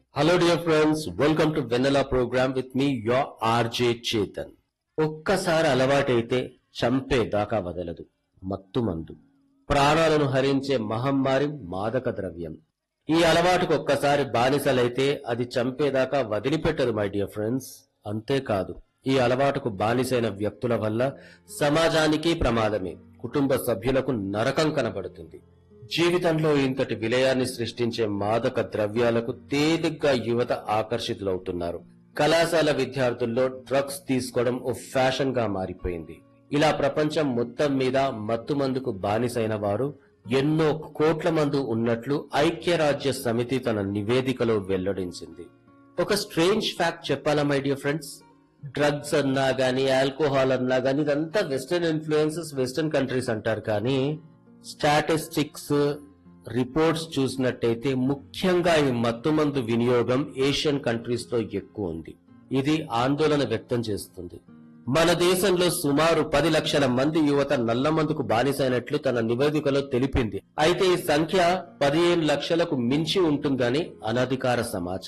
Hello dear friends, welcome to Vanilla program with me, your RJ Chetan. ఒక్కసారి అలవాటైతే చంపే దాకా వదలదు మత్తు మందు ప్రాణాలను హరించే మహమ్మారి మాదక ద్రవ్యం ఈ అలవాటుకు ఒక్కసారి బానిసలైతే అది చంపేదాకా వదిలిపెట్టదు మై డియర్ ఫ్రెండ్స్ అంతేకాదు ఈ అలవాటుకు బానిసైన వ్యక్తుల వల్ల సమాజానికి ప్రమాదమే కుటుంబ సభ్యులకు నరకం కనబడుతుంది జీవితంలో ఇంతటి విలయాన్ని సృష్టించే మాదక ద్రవ్యాలకు తేలిగ్గా యువత ఆకర్షితులవుతున్నారు కళాశాల విద్యార్థుల్లో డ్రగ్స్ తీసుకోవడం ఓ ఫ్యాషన్ గా మారిపోయింది ఇలా ప్రపంచం మొత్తం మీద మత్తుమందుకు బానిసైన వారు ఎన్నో కోట్ల మంది ఉన్నట్లు ఐక్యరాజ్య సమితి తన నివేదికలో వెల్లడించింది ఒక స్ట్రేంజ్ ఫ్యాక్ట్ చెప్పాలా మై డియర్ ఫ్రెండ్స్ డ్రగ్స్ అన్నా గానీ ఆల్కహాల్ అన్నా గానీ ఇదంతా వెస్టర్న్ ఇన్ఫ్లుయెన్సెస్ వెస్టర్న్ కంట్రీస్ అంటారు కానీ స్టాటిస్టిక్స్ రిపోర్ట్స్ చూసినట్టయితే ముఖ్యంగా ఈ మత్తుమందు వినియోగం ఏషియన్ కంట్రీస్ లో ఎక్కువ ఉంది ఇది ఆందోళన వ్యక్తం చేస్తుంది మన దేశంలో సుమారు పది లక్షల మంది యువత నల్లమందుకు బానిసైనట్లు తన నివేదికలో తెలిపింది అయితే ఈ సంఖ్య పదిహేను లక్షలకు మించి ఉంటుందని అనధికార సమాచారం